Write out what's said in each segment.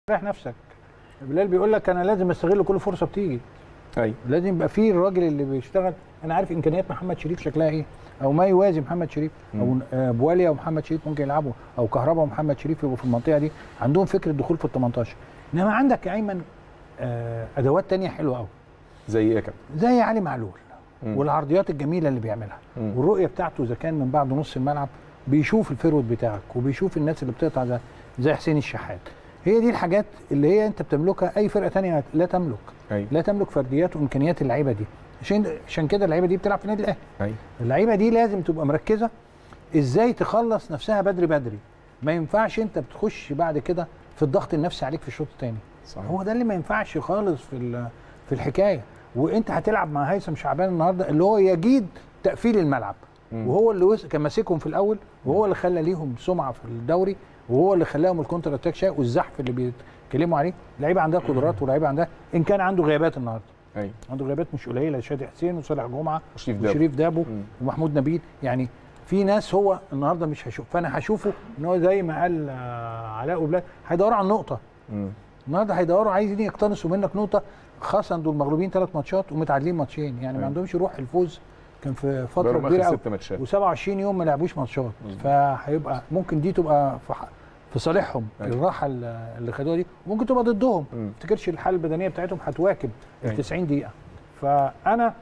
ريح نفسك بلال بيقول لك انا لازم استغل كل فرصه بتيجي ايوه لازم يبقى في الراجل اللي بيشتغل انا عارف امكانيات محمد شريف شكلها ايه او ما يوازي محمد شريف او آه، بواليا ومحمد شريف ممكن يلعبوا او كهربا ومحمد شريف يبقوا في المنطقه دي عندهم فكره دخول في ال 18 انما عندك يا ايمن آه، ادوات تانية حلوه قوي زي ايه يا كابتن زي علي معلول مم. والعرضيات الجميله اللي بيعملها مم. والرؤيه بتاعته اذا كان من بعد نص الملعب بيشوف الفيرود بتاعك وبيشوف الناس اللي بتقطع زي, زي حسين الشحات هي دي الحاجات اللي هي انت بتملكها اي فرقه تانية لا تملك ايوه لا تملك فرديات وامكانيات اللعيبه دي عشان عشان كده اللعيبه دي بتلعب في النادي الاهلي ايوه اللعيبه دي لازم تبقى مركزه ازاي تخلص نفسها بدري بدري ما ينفعش انت بتخش بعد كده في الضغط النفسي عليك في الشوط الثاني صح هو ده اللي ما ينفعش خالص في ال- في الحكايه وانت هتلعب مع هيثم شعبان النهارده اللي هو يجيد تقفيل الملعب مم. وهو اللي وس... كان ماسكهم في الاول وهو اللي خلى ليهم سمعه في الدوري وهو اللي خلاهم الكونتر اتاك شيء والزحف اللي بيتكلموا عليه لعيبه عندها قدرات ولاعيبه عندها ان كان عنده غيابات النهارده ايوه عنده غيابات مش قليله شادي حسين وصالح جمعه وشريف دابو. وشريف دابو مم. ومحمود نبيل يعني في ناس هو النهارده مش هشوف فانا هشوفه ان هو زي ما قال آه، علاء وبلال هيدوروا على النقطه مم. النهارده هيدوروا عايزين يقتنصوا منك نقطه خاصه دول مغلوبين ثلاث ماتشات ومتعادلين ماتشين يعني ما أيوة. عندهمش روح الفوز كان في فتره بقالهم كبيره اخر قوي ست ماتشات و27 يوم ما لعبوش ماتشات فهيبقى ممكن دي تبقى في ح- في صالحهم أيوة. الراحه اللي اللي خدوها دي وممكن تبقى ضدهم مم. ما افتكرش الحاله البدنيه بتاعتهم هتواكب ال أيوة. 90 دقيقه فانا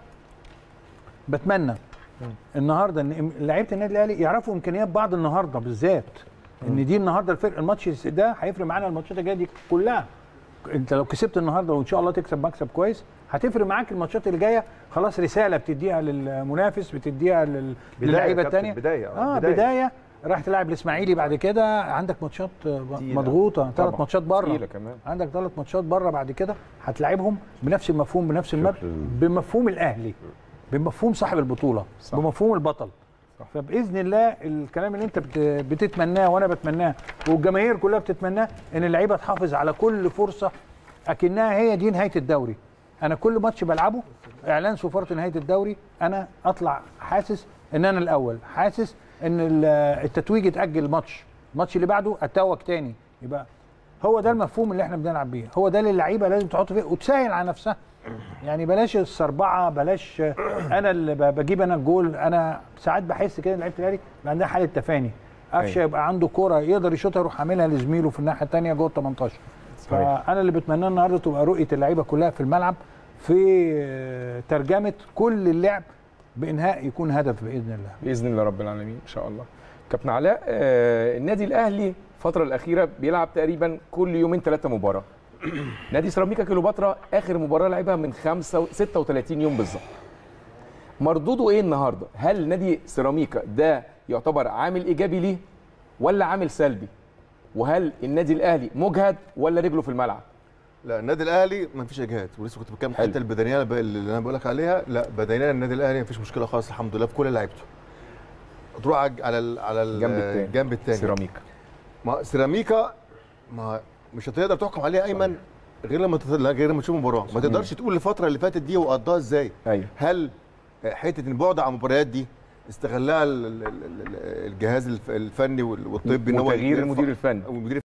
بتمنى النهارده ان لعيبه النادي الاهلي يعرفوا امكانيات بعض النهارده بالذات ان دي النهارده الفرق الماتش ده هيفرق معانا الماتشات الجايه دي كلها انت لو كسبت النهارده وان شاء الله تكسب مكسب كويس هتفرق معاك الماتشات اللي جايه خلاص رساله بتديها للمنافس بتديها لل- بداية للعيبه يا كابتن، الثانيه بداية، آه، اه بداية. بدايه راح تلعب الاسماعيلي بعد كده عندك ماتشات آه، تقيلة. مضغوطه ثلاث طبعاً. ماتشات بره تقيلة كمان عندك ثلاث ماتشات بره بعد كده هتلاعبهم بنفس المفهوم بنفس المبدا بمفهوم الاهلي بمفهوم صاحب البطوله صح. بمفهوم البطل صح. فباذن الله الكلام اللي انت بت- بتتمناه وانا بتمناه والجماهير كلها بتتمناه ان اللعيبه تحافظ على كل فرصه اكنها هي دي نهايه الدوري انا كل ماتش بلعبه اعلان سفاره نهايه الدوري انا اطلع حاسس ان انا الاول حاسس ان ال- التتويج اتاجل ماتش الماتش اللي بعده اتوج تاني يبقى هو ده المفهوم اللي احنا بنلعب بيه هو ده اللي اللعيبه لازم تحط فيه وتسهل على نفسها يعني بلاش السربعه بلاش انا اللي ب- بجيب انا الجول انا ساعات بحس كده إن لعيبه الاهلي بيبقى عندها حاله تفاني قفشه أيوة. يبقى عنده كوره يقدر يشوطها يروح عاملها لزميله في الناحيه الثانيه جوه ال 18 صحيح. فانا اللي بتمناه النهارده تبقى رؤيه اللعيبه كلها في الملعب في آه، ترجمه كل اللعب بانهاء يكون هدف باذن الله باذن الله رب العالمين ان شاء الله كابتن علاء آه النادي الاهلي الفتره الاخيره بيلعب تقريبا كل يومين ثلاثه مباراه نادي سيراميكا كليوباترا اخر مباراه لعبها من 5 36 يوم بالظبط مردوده ايه النهارده هل نادي سيراميكا ده يعتبر عامل ايجابي ليه ولا عامل سلبي وهل النادي الاهلي مجهد ولا رجله في الملعب لا النادي الاهلي ما فيش اجهاد ولسه كنت بتكلم حلو. الحته البدنيه اللي انا بقول لك عليها لا بدنيا النادي الاهلي ما فيش مشكله خالص الحمد لله في كل لعيبته تروح على على ال- على ال- الجنب التاني. الجنب الثاني سيراميكا ما سيراميكا ما مش هتقدر تحكم عليها ايمن غير لما تت- لا، غير لما تشوف المباراه ما تقدرش تقول الفتره اللي فاتت دي وقضاها ازاي ايوه هل حته البعد عن المباريات دي استغلها ال- ال- ال- الجهاز الف- الفني وال- والطبي ان هو وتغيير يرفع- المدير الفني المدير